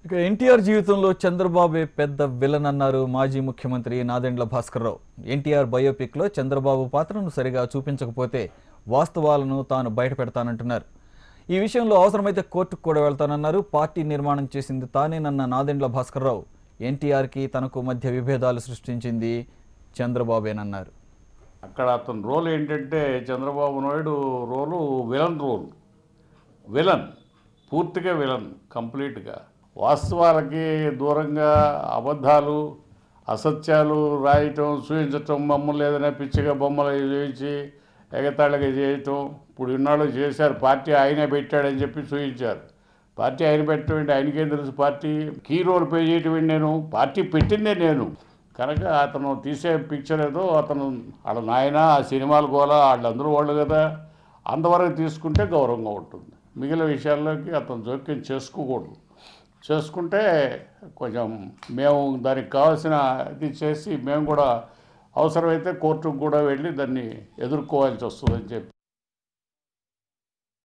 ఇక ఎన్టీఆర్ జీవితంలో చంద్రబాబే పెద్ద విలన్ అన్నారు మాజీ ముఖ్యమంత్రి నాదెండ్ల భాస్కర్రావు ఎన్టీఆర్ బయోపిక్లో చంద్రబాబు పాత్రను సరిగా చూపించకపోతే వాస్తవాలను తాను బయట పెడతానంటున్నారు ఈ విషయంలో అవసరమైతే కోర్టుకు కూడా వెళ్తానన్నారు పార్టీ నిర్మాణం చేసింది తానేనన్న నాదెండ్ల భాస్కర్రావు ఎన్టీఆర్కి తనకు మధ్య విభేదాలు సృష్టించింది చంద్రబాబేనన్నారు అక్కడ అతని రోల్ ఏంటంటే Chandrababu Naidu role villain role villain పూర్తిగా విలన్ కంప్లీట్గా వాస్తవాలకి దూరంగా అబద్ధాలు అసత్యాలు రాయటం చూపించటం మమ్మల్ని ఏదైనా పిచ్చిగా బొమ్మలు చూపించి ఎగతాళిగా చేయటం ఇప్పుడు ఇన్నాళ్ళు చేశారు పార్టీ ఆయనే పెట్టాడని చెప్పి చూపించారు పార్టీ ఆయన పెట్టడం ఆయనకేం తెలుసు పార్టీ కీ రోల్ ప్లే చేయటం నేను పార్టీ పెట్టిందే నేను కనుక అతను తీసే పిక్చర్ ఏదో అతను వాళ్ళ నాయన ఆ సినిమాలు గోలా వాళ్ళందరూ వాళ్ళు కదా అంతవరకు తీసుకుంటే గౌరవంగా ఉంటుంది మిగిలిన విషయాల్లోకి అతను జోక్యం చేసుకోకూడదు చేసుకుంటే కొంచెం మేము దానికి కావాల్సిన ఇది చేసి మేము కూడా అవసరమైతే కోర్టుకు కూడా వెళ్ళి దాన్ని ఎదుర్కోవాల్సి వస్తుందని చెప్పి